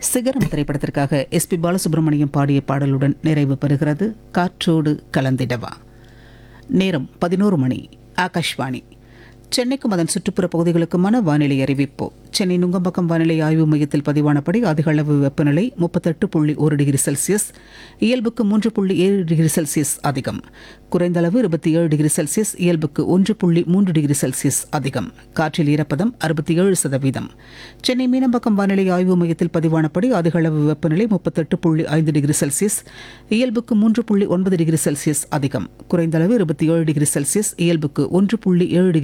சிகரம் திரைப்படத்திற்காக எஸ்பி பாலசுப்ரமணியம் பாடிய பாடலுடன் நிறைவு பெறுகிறது காற்றோடு கலந்திடவா நேரம் பதினோரு மணி ஆகாஷ்வாணி சென்னைக்கும் அதன் சுற்றுப்புற பகுதிகளுக்குமான வானிலை அறிவிப்பு சென்னை நுங்கம்பாக்கம் வானிலை ஆய்வு மையத்தில் பதிவானபடி அதிக அளவு வெப்பநிலை முப்பத்தெட்டு புள்ளி ஒரு டிகிரி செல்சியஸ் இயல்புக்கு மூன்று புள்ளி ஏழு டிகிரி செல்சியஸ் அதிகம் குறைந்த அளவு இருபத்தி ஏழு டிகிரி செல்சியஸ் இயல்புக்கு ஒன்று புள்ளி மூன்று டிகிரி செல்சியஸ் அதிகம் காற்றில் ஈரப்பதம் அறுபத்தி ஏழு சதவீதம் சென்னை மீனம்பாக்கம் வானிலை ஆய்வு மையத்தில் பதிவானபடி அதிக அளவு வெப்பநிலை முப்பத்தெட்டு புள்ளி ஐந்து டிகிரி செல்சியஸ் இயல்புக்கு மூன்று புள்ளி ஒன்பது டிகிரி செல்சியஸ் அதிகம் குறைந்த அளவு இருபத்தி ஏழு டிகிரி செல்சியஸ் இயல்புக்கு ஒன்று புள்ளி ஏழு டிகிரி